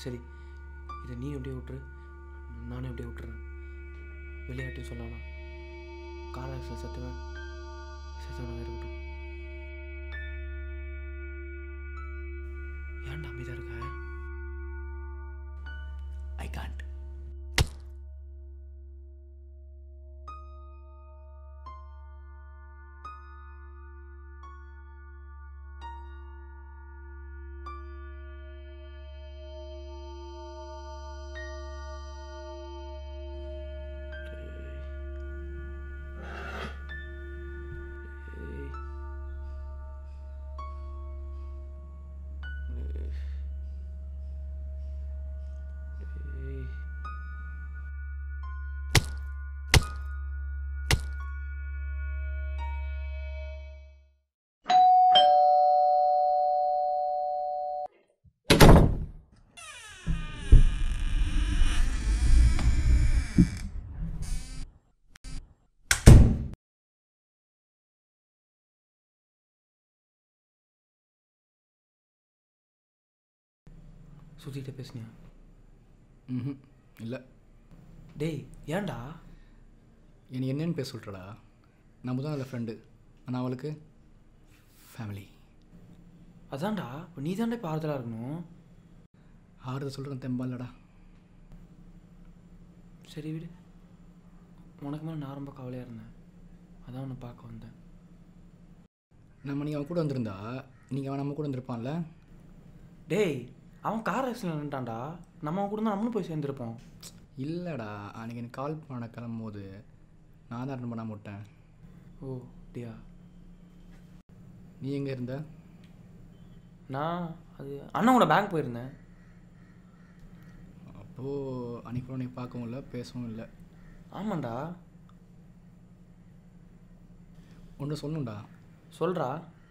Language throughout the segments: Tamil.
சரி இதை நீ எப்படியே விட்டுரு நானும் எப்படியே விட்டுறேன் விளையாட்டையும் சொல்லலாம் கார் ஆக்சிடென்ட் செத்துவேன் செத்தவன இருக்கட்டும் ஏன்டா அமைதியாக இருக்க ஐ காண்ட் சுத்திட்ட பேசுனியா ம் இல்லை டேய் ஏன்டா எனக்கு என்னன்னு பேச சொல்கிறடா நம்ம தான் அதில் ஃப்ரெண்டு ஆனால் அவளுக்கு ஃபேமிலி அதான்டா இப்போ நீ தான்டா இப்போ ஆறுதலாக இருக்கணும் ஆறுதல் சொல்கிறேன் தெம்பா இல்லைடா சரி விடு உனக்கு மேலே நான் ரொம்ப கவலையாக இருந்தேன் அதான் உன்னை பார்க்க வந்தேன் நம்ம நீ அவன் கூட வந்திருந்தா நீங்கள் அவன் நம்ம கூட வந்திருப்பான்ல டேய் அவன் கார் ஆக்சிடென்ட்டான்டா நம்ம அவன் கூட தான் நம்மளும் போய் சேர்ந்துருப்போம் இல்லைடா அன்றைக்கி எனக்கு கால் பண்ண கிளம்பும்போது நான் தான் அட்டன் பண்ணாம விட்டேன் ஓ அப்படியா நீ எங்கே இருந்த நான் அது அண்ணாவோட பேங்க் போயிருந்தேன் அப்போது அன்றைக்கி கூட நீ பார்க்கவும் இல்லை பேசவும் இல்லை ஆமாண்டா ஒன்று சொல்லணும்டா சொல்கிறா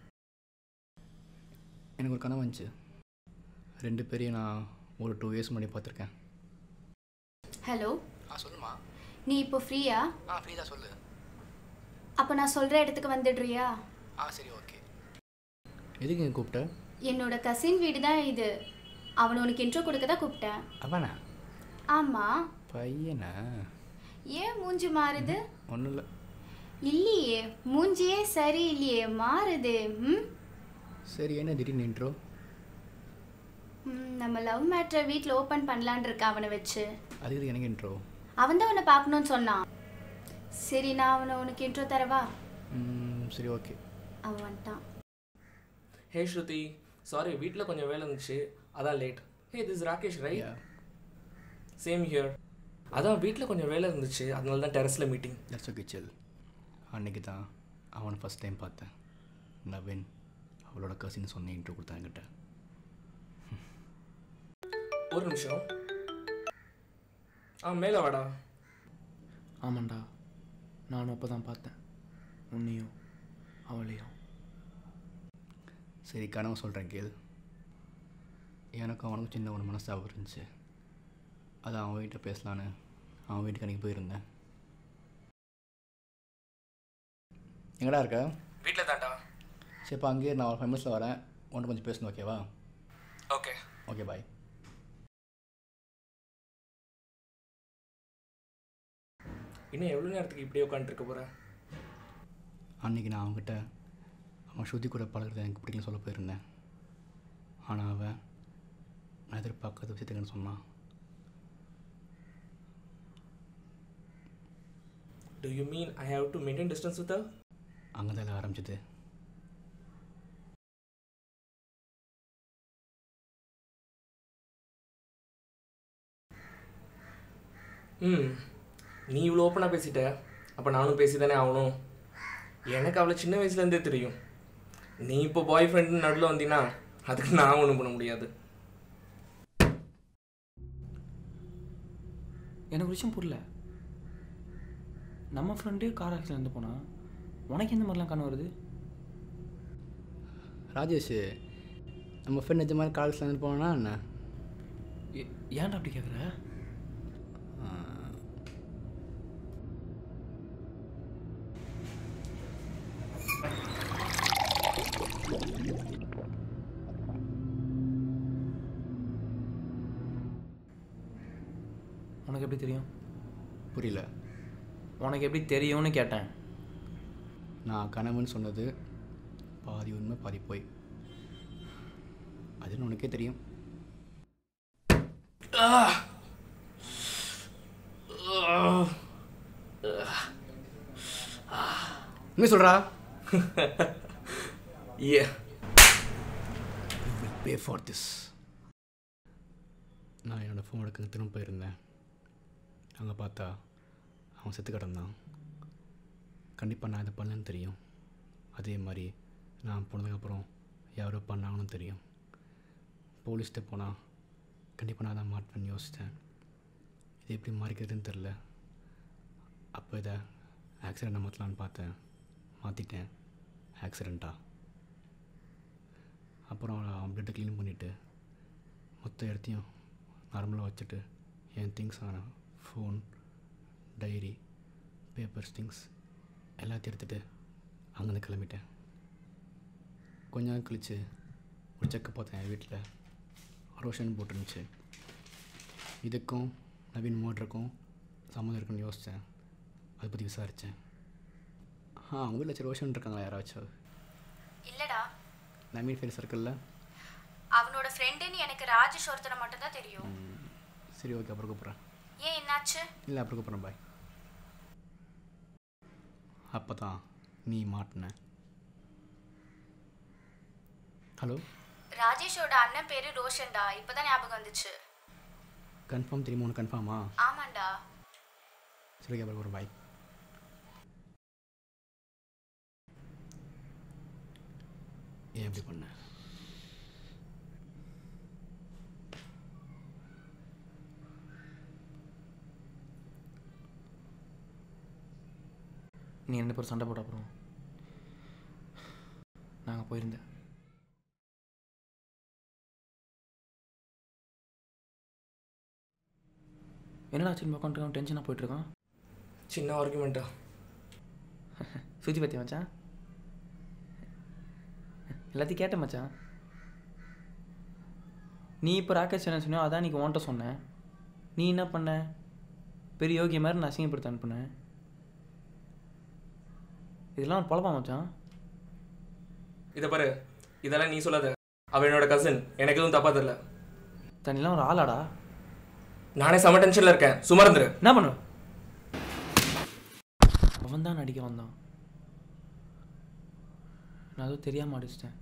எனக்கு ஒரு கனவு வந்துச்சு ரெண்டு பேரையும் நான் ஒரு டூ இயர்ஸ் முன்னாடி பார்த்துருக்கேன் ஹலோ ஆ சொல்லுமா நீ இப்போ ஃப்ரீயா ஆ ஃப்ரீ தான் சொல்லு அப்போ நான் சொல்கிற இடத்துக்கு வந்துடுறியா ஆ சரி ஓகே எதுக்கு இங்கே கூப்பிட்ட என்னோட கசின் வீடு தான் இது அவனை உனக்கு இன்ட்ரோ கொடுக்க தான் கூப்பிட்டேன் அவனா ஆமாம் பையனா ஏன் மூஞ்சி மாறுது ஒன்றும் இல்லை இல்லையே மூஞ்சியே சரி இல்லையே மாறுது ம் சரி என்ன திடீர்னு இன்ட்ரோ ம், நம்ம லவ் மேட்ரை வீட்டில் ஓப்பன் பண்ணலான் இருக்க அவனை வச்சு அதுக்கு எனக்கு இன்ட்ரோ அவன் தான் உன்னை பார்க்கணும்னு சொன்னான் சரி நான் அவனை உனக்கு இன்ட்ரோ தரவா சரி ஓகே அவன் வந்துட்டான் ஹே ஸ்ருதி சாரி வீட்டில் கொஞ்சம் வேலை இருந்துச்சு அதான் late hey this Rakesh right same here அதான் வீட்டில் கொஞ்சம் வேலை இருந்துச்சு அதனால தான் டெரஸில் மீட்டிங் தட்ஸ் ஓகே செல் அன்னைக்கு தான் அவனை ஃபஸ்ட் டைம் பார்த்தேன் நவீன் அவளோட கசின் சொன்ன இன்ட்ரோ கொடுத்தான் என்கிட்ட ஒரு நிமிஷம் ஆ மேலே வாடா ஆமாண்டா நானும் அப்போ தான் பார்த்தேன் உன்னையும் அவளையும் சரி கனவு சொல்கிறேன் கேள் எனக்கும் அவனுக்கும் சின்ன ஒரு மனஸ்தாபம் இருந்துச்சு அது அவன் வீட்டை பேசலான்னு அவன் வீட்டுக்கு அன்றைக்கி போயிருந்தேன் எங்கடா இருக்க வீட்டில் தான்டா சரி இப்போ அங்கேயே நான் ஒரு ஃபைவ் மினிட்ஸில் வரேன் ஒன்று கொஞ்சம் பேசணும் ஓகேவா ஓகே ஓகே பாய் இன்னும் எவ்வளோ நேரத்துக்கு இப்படியே உட்காந்துருக்க போகிற அன்றைக்கி நான் அவங்ககிட்ட அவன் ஸ்ருதி கூட பழகிறது எனக்கு பிடிக்கலன்னு சொல்ல போயிருந்தேன் ஆனால் அவன் நான் எதிர்பார்க்காத விஷயத்துக்குன்னு சொன்னான் do you mean I have to maintain distance with அங்கே தான் ஆரம்பிச்சது ம் நீ இவ்வளோ ஓப்பனாக பேசிட்ட அப்போ நானும் பேசி தானே ஆகணும் எனக்கு அவளை சின்ன வயசுலேருந்தே தெரியும் நீ இப்போ பாய் ஃப்ரெண்டு நடுவில் வந்தீங்கன்னா அதுக்கு நான் ஒன்றும் பண்ண முடியாது எனக்கு ஒரு விஷயம் புரியல நம்ம ஃப்ரெண்டே கார் ஆக்சிடென்ட் போனா உனக்கு எந்த மாதிரிலாம் கனவு வருது ராஜேஷ் நம்ம ஃப்ரெண்ட் நிஜ மாதிரி காலேஜில் இருந்து போனா என்ன ஏ- ஏன்டா அப்படி கேட்குற எப்படி தெரியும் புரியல உனக்கு எப்படி தெரியும்னு கேட்டேன் நான் கனவுன்னு சொன்னது பாதி உண்மை பாதி போய் அதுன்னு உனக்கே தெரியும் உண்மை சொல்கிறா hey you will pay for this நான் என்னோடய ஃபோன் எடுக்க திரும்ப போயிருந்தேன் அங்கே பார்த்தா அவன் செத்து கிடந்தான் கண்டிப்பாக நான் இதை பண்ணலன்னு தெரியும் அதே மாதிரி நான் போனதுக்கப்புறம் யாரோ பண்ணாங்கன்னு தெரியும் போலீஸ்கிட்ட போனால் கண்டிப்பாக நான் தான் மாட்டேன்னு யோசித்தேன் இது எப்படி மாறிக்கிறதுன்னு தெரில அப்போ இதை ஆக்சிடெண்ட்டை மாற்றலான்னு பார்த்தேன் மாற்றிட்டேன் ஆக்சிடெண்ட்டாக அப்புறம் அவன் பிளட்டை க்ளீன் பண்ணிவிட்டு மொத்த இடத்தையும் நார்மலாக வச்சுட்டு என் திங்ஸ் ஆன ஃபோன் டைரி பேப்பர்ஸ் திங்ஸ் எல்லாத்தையும் எடுத்துகிட்டு அங்கேருந்து கிளம்பிட்டேன் கொஞ்ச நாள் கழித்து ஒரு செக்கை பார்த்தேன் என் வீட்டில் ரோஷன் போட்டுருந்துச்சு இதுக்கும் நவீன் மோட்டருக்கும் சம்மந்தம் இருக்குன்னு யோசித்தேன் அதை பற்றி விசாரித்தேன் ஆ அவங்க வீட்டில் சரி ரோஷன் இருக்காங்களா யாராச்சும் இல்லடா நவீன் ஃப்ரெண்ட் சர்க்கிளில் அவனோட ஃப்ரெண்டுன்னு எனக்கு ராஜேஷ் ஒருத்தனை மட்டும்தான் தெரியும் சரி ஓகே அப்புறம் கூப்பிட்றேன் ஏன் என்னாச்சு இல்லை அப்புறம் கூப்பிட்றேன் பாய் அப்போ தான் நீ மாட்டின ஹலோ ராஜேஷோட அண்ணன் பேரு ரோஷன்டா இப்பதான் ஞாபகம் வந்துச்சு கன்ஃபார்ம் தெரியுமா உனக்கு கன்ஃபார்மா ஆமாண்டா சரி ஓகே அப்புறம் ஒரு பாய் ஏன் இப்படி பண்ண நீ ரெண்டு பேரும் சண்டை போட்ட அப்புறம் நாங்கள் போயிருந்தேன் என்னடா சின்ன உட்காந்துருக்கான் டென்ஷனாக போயிட்டுருக்கான் சின்ன ஆர்குமெண்ட்டா சுஜி பற்றி மச்சான் எல்லாத்தையும் கேட்டேன் மச்சான் நீ இப்போ ராகேஷ் என்ன சொன்னியோ அதான் நீ உன்ட்ட சொன்னேன் நீ என்ன பண்ண பெரிய யோகிய மாதிரி நான் அசிங்கப்படுத்த அனுப்புனேன் இதெல்லாம் பழப்பா மச்சான் இதை பாரு இதெல்லாம் நீ சொல்லாத அவ என்னோட கசின் எனக்கு எதுவும் தப்பா தெரியல தண்ணிலாம் ஒரு ஆளாடா நானே செம டென்ஷன்ல இருக்கேன் சும்மா இருந்துரு என்ன பண்ணுவ அவன் தான் நடிக்க வந்தான் நான் அதுவும் தெரியாமல் அடிச்சிட்டேன்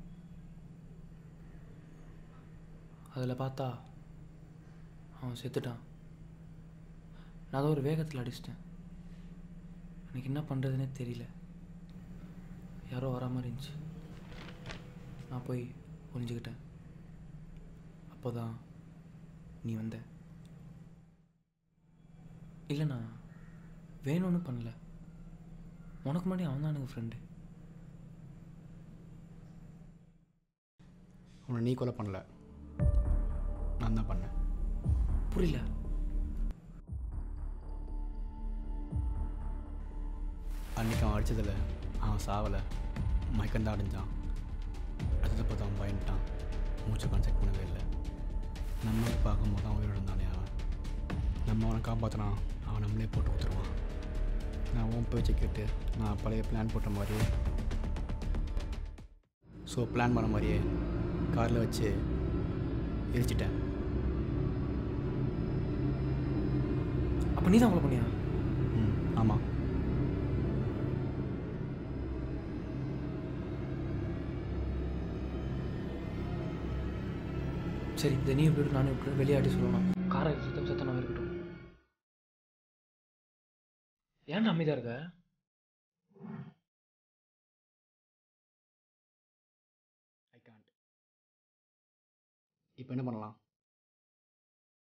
அதில் பார்த்தா அவன் செத்துட்டான் நான் அதை ஒரு வேகத்தில் அடிச்சிட்டேன் எனக்கு என்ன பண்ணுறதுனே தெரியல யாரோ வர மாதிரி இருந்துச்சு நான் போய் ஒளிஞ்சுக்கிட்டேன் அப்போ தான் நீ வந்த இல்லைண்ணா வேணும்னு பண்ணல உனக்கு முன்னாடி அவன் தான் எனக்கு ஃப்ரெண்டு உன்னை நீ கொலை பண்ணல நான் தான் பண்ணேன் புரியல அன்றைக்கி அவன் அடித்ததில் அவன் சாவலை மயக்கந்தான் அடைஞ்சான் அடுத்தது பார்த்து அவன் பயந்துட்டான் மூச்சை கான்செக்ட் பண்ணவே இல்லை நம்ம பார்க்கும்போது அவன் உயிரோடு இருந்தானே அவன் நம்ம அவனை காப்பாற்றினா அவன் நம்மளே போட்டு கொடுத்துருவான் நான் உன் பேச்சை கேட்டு நான் பழைய பிளான் போட்ட மாதிரியே ஸோ பிளான் பண்ண மாதிரியே காரில் வச்சு எரிச்சிட்டேன் அப்போ நீ தான் கொலை பண்ணியா ம் ஆமாம் சரி இதை நீ எப்படி நானும் எப்படி வெளியாட்டி சொல்லணும் காரை சத்தம் சத்தம் இருக்கட்டும் ஏன்டா அமைதியாக இருக்க ஐ காண்ட் இப்போ என்ன பண்ணலாம்